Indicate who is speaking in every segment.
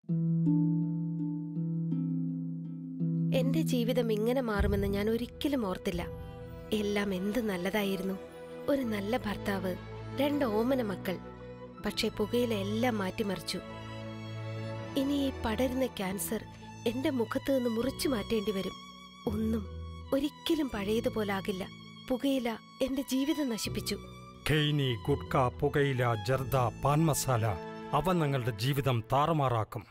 Speaker 1: എന്റെ ജീവിതം ഇങ്ങനെ മാറുമെന്ന് ഞാൻ ഒരിക്കലും ഓർത്തില്ല എല്ലാം എന്ത് നല്ലതായിരുന്നു ഒരു നല്ല ഭർത്താവ് രണ്ട് ഓമന മക്കൾ പക്ഷേ പുകയില എല്ലാം മാറ്റിമറിച്ചു ഇനി ഈ പടരുന്ന ക്യാൻസർ എന്റെ മുഖത്ത് നിന്ന് മുറിച്ചു മാറ്റേണ്ടി വരും ഒന്നും ഒരിക്കലും പഴയതുപോലാകില്ല പുകയില എന്റെ ജീവിതം നശിപ്പിച്ചു
Speaker 2: ഖെയ്നി ഗുഡ്ക പുകയില ജർദ പാൻ മസാല അവ നിങ്ങളുടെ ജീവിതം താറുമാറാക്കും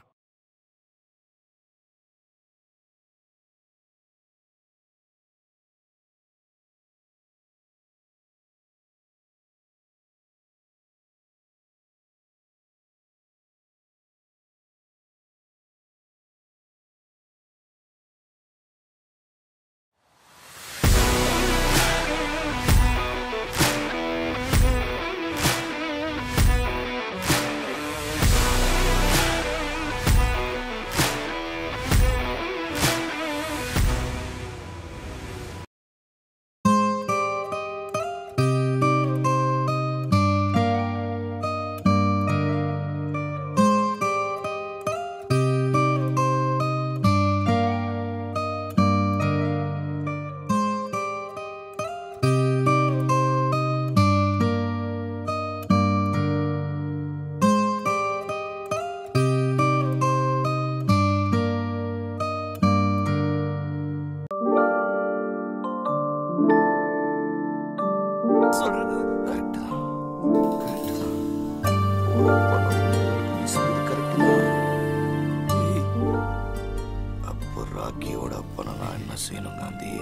Speaker 3: அப்போ ராக்கியோட அப்பனை நான் என்ன செய்யணும் காந்தி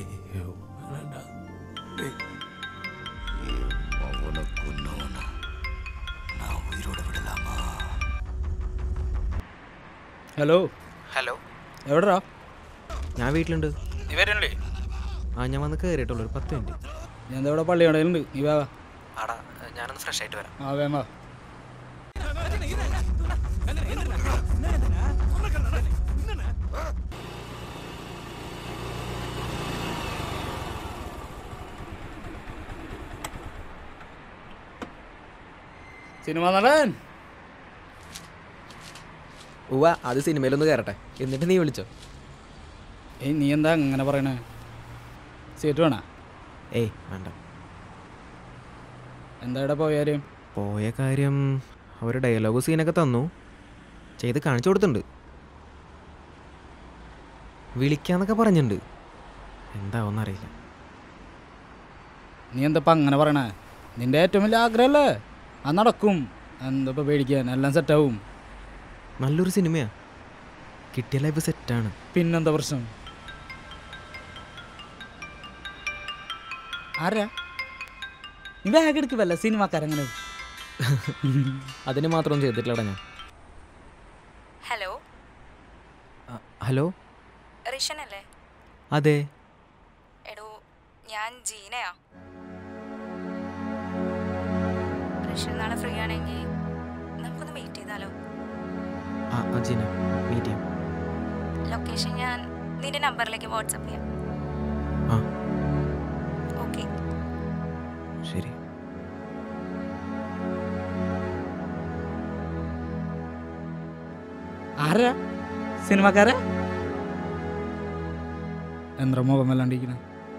Speaker 3: அவனை கொன்னவனா நான் உயிரோட விடலாமா
Speaker 4: ഹലോ
Speaker 5: ഹലോ
Speaker 4: എവിടെടാ
Speaker 5: ഞാൻ വീട്ടിലുണ്ട്
Speaker 4: നീ വരണ്ടേ
Speaker 5: ആ ഞാൻ വന്ന് കയറിയിട്ടുള്ളൂ ഒരു പത്ത് മിനിറ്റ്
Speaker 4: ഞാൻ ഇവിടെ പള്ളിയോടെയുണ്ട് നീ വാ
Speaker 5: ആടാ ഞാനൊന്ന് ഫ്രഷ് ആയിട്ട് വരാം
Speaker 4: ആ വേമ സിനിമ നടൻ
Speaker 5: ഉവ്വ അത് സിനിമയിലൊന്ന് കയറട്ടെ എന്നിട്ട് നീ വിളിച്ചോ
Speaker 4: ഏയ് നീ എന്താ അങ്ങനെ പറയണേ സീറ്റ് വേണ
Speaker 5: ഏയ് വേണ്ട
Speaker 4: എന്താ ഇവിടെ പോയാലും
Speaker 5: പോയ കാര്യം അവർ ഡയലോഗ് സീനൊക്കെ തന്നു ചെയ്ത് കാണിച്ചു കൊടുത്തിട്ടുണ്ട് വിളിക്കാന്നൊക്കെ പറഞ്ഞിട്ടുണ്ട് എന്താവെന്ന് അറിയില്ല
Speaker 4: നീ എന്താ ഇപ്പം അങ്ങനെ പറയണേ നിന്റെ ഏറ്റവും വലിയ ആഗ്രഹമല്ലേ അത് നടക്കും എന്താ ഇപ്പം പേടിക്കാൻ എല്ലാം സെറ്റാവും
Speaker 5: നല്ലൊരു സിനിമയാ കിട്ടിയ ലൈഫ് സെറ്റാണ്
Speaker 4: പിന്നെന്താ പ്രശ്നം ആരാ നീ ബാഗ് എടുക്കുവല്ല സിനിമാക്കാരങ്ങനെ
Speaker 5: അതിന് മാത്രം ചെയ്തിട്ടില്ലടാ ഞാൻ
Speaker 6: ഹലോ
Speaker 5: ആ, ഹലോ
Speaker 6: റിഷൻ അല്ലേ
Speaker 5: അതെ
Speaker 6: എടോ ഞാൻ ജീനയാ റിഷൻ നാളെ ഫ്രീ ആണെങ്കിൽ നമുക്കൊന്ന് മീറ്റ് ചെയ്താലോ
Speaker 5: ആ ആ ജീന മീറ്റ് ചെയ്യാം
Speaker 6: ലൊക്കേഷൻ ഞാൻ നിന്റെ നമ്പറിലേക്ക് വാട്സപ്പ് ചെയ്യാം
Speaker 5: ആ
Speaker 6: ഓക്കെ
Speaker 5: ശരി
Speaker 4: ആരാ സിനിമാക്കാരാ എന്താ മുഖം വല്ലാണ്ടിരിക്കണേ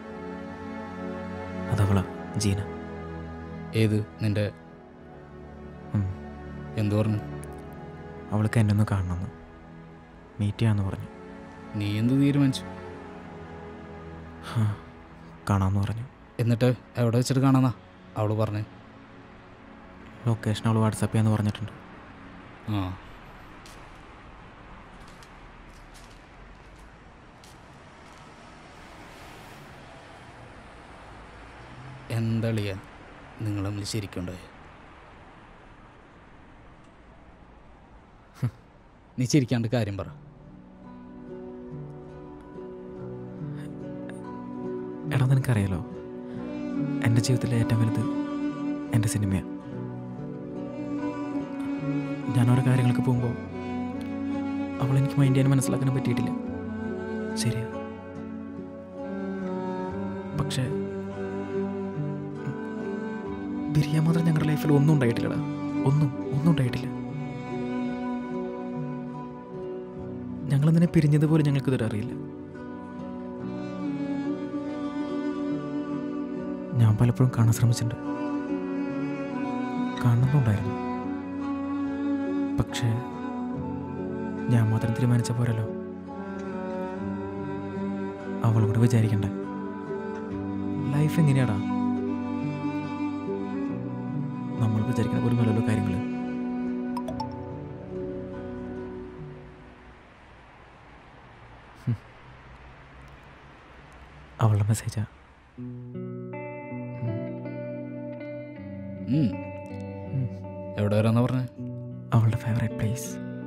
Speaker 5: അതവളാ ജീന
Speaker 4: ഏത് നിന്റെ
Speaker 5: ഉം.
Speaker 4: എന്തു പറഞ്ഞു
Speaker 5: അവൾക്ക് എന്നെ ഒന്ന് കാണണമെന്ന് മീറ്റ് ചെയ്യാന്ന് പറഞ്ഞു
Speaker 4: നീ എന്ത് തീരുമാനിച്ചു
Speaker 5: ഹാ, കാണാമെന്ന് പറഞ്ഞു
Speaker 4: എന്നിട്ട് എവിടെ വെച്ചിട്ട് കാണാന്നാ അവള് പറഞ്ഞു
Speaker 5: ലൊക്കേഷൻ അവൾ വാട്സാപ്പ് ചെയ്യാന്ന് പറഞ്ഞിട്ടുണ്ട്
Speaker 4: ആ എന്തളിയ നിങ്ങൾ തമ്മിൽ ശരിക്കുണ്ടായി നീ ചിരിക്കാണ്ട് കാര്യം പറ
Speaker 5: എടാ നിനക്കറിയാലോ എൻ്റെ ജീവിതത്തിലെ ഏറ്റവും വലുത് എൻ്റെ സിനിമയാണ് ഞാൻ ഓരോ കാര്യങ്ങൾക്ക് പോകുമ്പോൾ അവളെനിക്ക് മൈൻഡ് ചെയ്യാൻ മനസ്സിലാക്കാനും പറ്റിയിട്ടില്ല ശരിയാ പക്ഷേ ഉം, പിരിയാൻ മാത്രം ഞങ്ങളുടെ ലൈഫിൽ ഒന്നും ഉണ്ടായിട്ടില്ലടാ ഒന്നും ഒന്നും ഉണ്ടായിട്ടില്ല ഞങ്ങളെന്തിനെ പിരിഞ്ഞതുപോലെ ഞങ്ങൾക്കിതൊരു അറിയില്ല ഞാൻ പലപ്പോഴും കാണാൻ ശ്രമിച്ചിട്ടുണ്ട് കാണുന്നുണ്ടായിരുന്നു പക്ഷേ ഞാൻ മാത്രം തീരുമാനിച്ച പോരല്ലോ അവളും കൂടെ വിചാരിക്കണ്ടേ ലൈഫ് എങ്ങനെയാടാ നമ്മൾ വിചാരിക്കുന്ന പോലും അല്ലല്ലോ കാര്യങ്ങൾ അവളുടെ മെസ്സേജാ
Speaker 4: ഉം. എവിടെ വരാന്നാ പറഞ്ഞേ
Speaker 5: അവളുടെ ഫേവറേറ്റ് പ്ലേസ്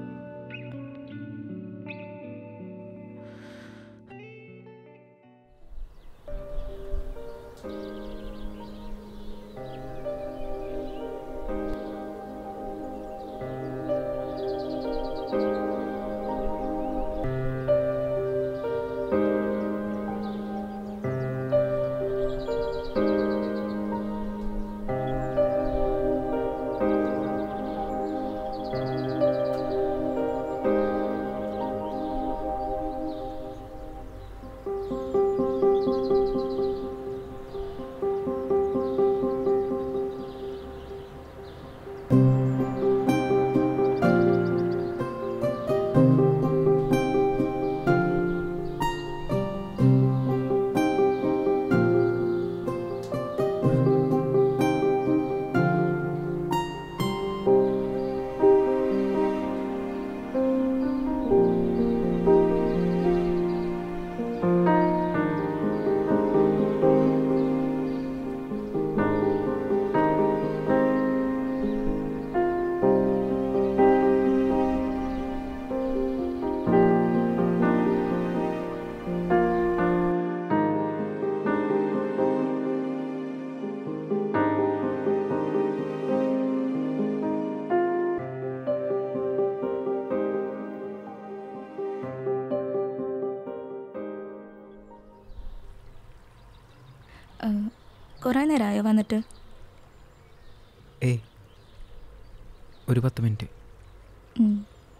Speaker 6: കുറേ നേരമായോ വന്നിട്ട്
Speaker 5: ഏയ് ഒരു പത്ത് മിനിറ്റ്
Speaker 6: ഉം.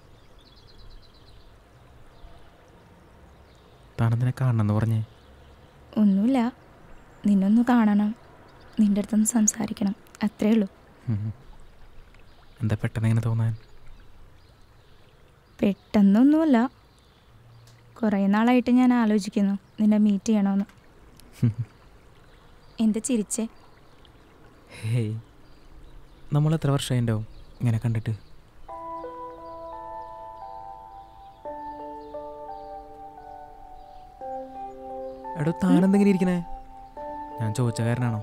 Speaker 5: താനെന്തിനെ കാണണമെന്ന് പറഞ്ഞേ
Speaker 6: ഒന്നുമില്ല നിന്നൊന്ന് കാണണം നിൻ്റെ അടുത്തൊന്ന് സംസാരിക്കണം അത്രേ ഉള്ളൂ
Speaker 5: ഉം. എന്താ പെട്ടെന്ന് ഇങ്ങനെ തോന്നാൻ
Speaker 6: പെട്ടെന്നൊന്നുമല്ല കുറേ നാളായിട്ട് ഞാൻ ആലോചിക്കുന്നു നിന്നെ മീറ്റ് ചെയ്യണമെന്ന് എന്ത് ചിരിച്ചേ
Speaker 5: ഹേയ് നമ്മൾ എത്ര വർഷമായി ഉണ്ടാവും ഇങ്ങനെ കണ്ടിട്ട് എടോ താനെന്തെങ്കിലും ഇരിക്കണേ ഞാൻ ചോദിച്ച കാരനാണോ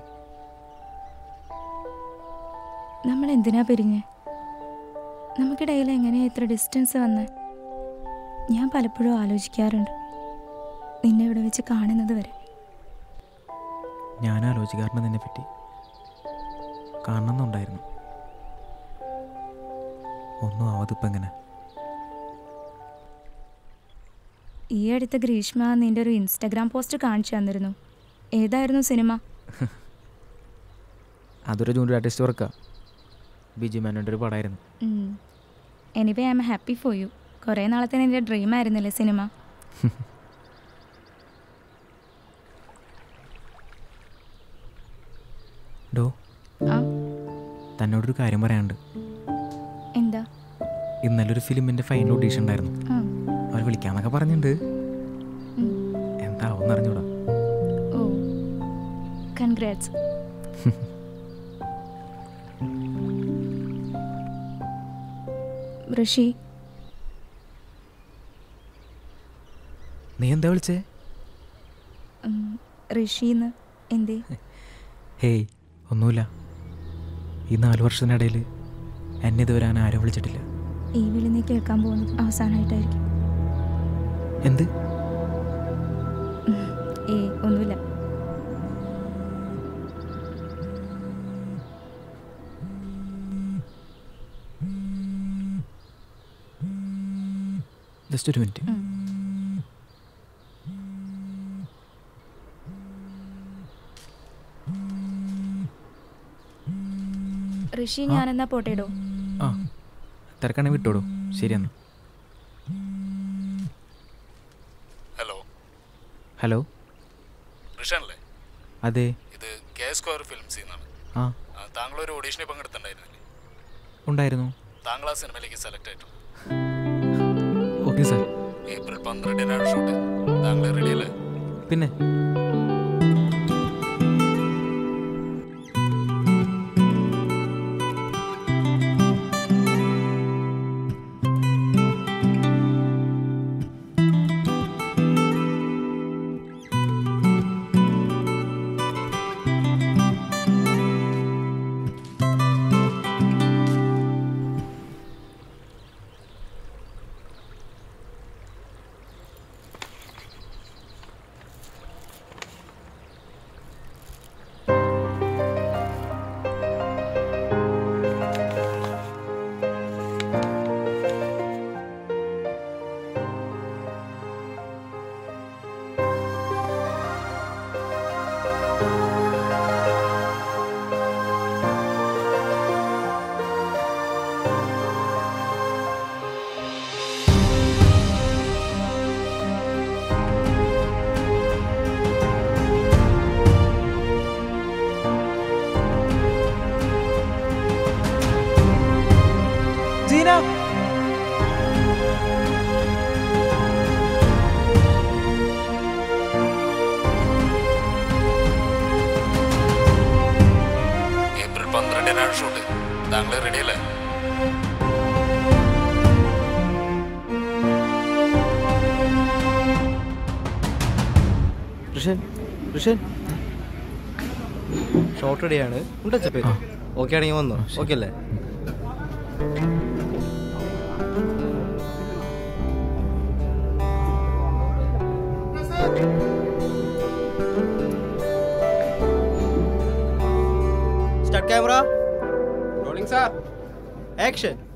Speaker 6: നമ്മൾ എന്തിനാ പിരിഞ്ഞ് നമുക്കിടയിൽ എങ്ങനെയാ ഇത്ര ഡിസ്റ്റൻസ് വന്ന് ഞാൻ പലപ്പോഴും ആലോചിക്കാറുണ്ട് നിന്നെ ഇവിടെ വെച്ച് കാണുന്നത് വരെ
Speaker 5: ഞാൻ ആലോചിക്കാറുണ്ട് നിന്നെ പറ്റി കാണണമെന്നുണ്ടായിരുന്നു ഒന്നും ആവതിപ്പം എങ്ങനെ
Speaker 6: ഈ അടുത്ത് ഗ്രീഷ്മ നിന്റെ ഒരു ഇൻസ്റ്റാഗ്രാം പോസ്റ്റ് കാണിച്ചു തന്നിരുന്നു ഏതായിരുന്നു സിനിമ
Speaker 5: അതൊരു ജൂനിയർ ആർട്ടിസ്റ്റ് വർക്കാ ബിജു മേനോൻ്റെ ഒരു പടമായിരുന്നു
Speaker 6: anyway I'm happy for you കുറേ നാളത്തെ എൻ്റെ ഡ്രീം ആയിരുന്നില്ലേ സിനിമ
Speaker 5: ഡോ
Speaker 6: ആ
Speaker 5: തന്നോടൊരു കാര്യം പറയാനുണ്ട്
Speaker 6: എന്താ
Speaker 5: ഇന്നലെ ഒരു ഫിലിമിൻ്റെ ഫൈനൽ ഓഡീഷൻ ഉണ്ടായിരുന്നു
Speaker 6: ആ
Speaker 5: അവർ വിളിക്കാന്നൊക്കെ പറഞ്ഞിട്ടുണ്ട്
Speaker 6: ഉം.
Speaker 5: എന്താവും അറിഞ്ഞൂടാ
Speaker 6: ഓ കൺഗ്രാറ്റ്സ് ഋഷി
Speaker 5: നീ എന്താ വിളിച്ചേ
Speaker 6: ഉം, ഋഷിന്ന് എന്തേ
Speaker 5: ഹേയ് ഒന്നുമില്ല ഈ നാല് വർഷത്തിനിടയിൽ എന്നെ ഇതുവരെ ഞാൻ ആരും വിളിച്ചിട്ടില്ല
Speaker 6: ഈ വിളി നീ കേൾക്കാൻ പോകുന്നത് അവസാനമായിട്ടായിരിക്കും
Speaker 5: എന്ത്
Speaker 6: ഏ ഒന്നുമില്ല
Speaker 5: ജസ്റ്റ് ഒരു മിനിറ്റ്
Speaker 6: ഉം. ഋഷി ഞാനെന്നാ പോട്ടേടോ
Speaker 5: ആ തിരക്കാണെങ്കിൽ വിട്ടോളൂ ശരി എന്നാ ഹലോ
Speaker 4: ഋഷാനല്ലേ
Speaker 5: അതെ
Speaker 4: ഇത് കെ സ്ക്വയർ ഫിലിംസിൽ നിന്നാണ്
Speaker 5: ആ
Speaker 4: ആ, താങ്കൾ ഒരു ഓഡീഷനിൽ പങ്കെടുത്തിട്ടുണ്ടായിരുന്നില്ലേ
Speaker 5: ഉണ്ടായിരുന്നു
Speaker 4: താങ്കൾ ആ സിനിമയിലേക്ക് സെലക്ട് ആയിട്ടു
Speaker 5: ഓക്കെ സാർ
Speaker 4: ഏപ്രിൽ പന്ത്രണ്ടിനാണ് ഷൂട്ട് താങ്കൾ റെഡിയല്ലേ
Speaker 5: പിന്നെ ജീന
Speaker 4: ഏപ്രിൽ പന്ത്രണ്ടിനാണ് ഷൂട്ട് താങ്കൾ റെഡിയല്ലേ
Speaker 7: ഋഷൻ ഋഷൻ ഷോർട്ട് റെഡിയാണ് ഉണ്ടച്ചപ്പേര് ഓക്കെ ആണെങ്കിൽ വന്നോ ഓക്കെ അല്ലേ start camera rolling sir action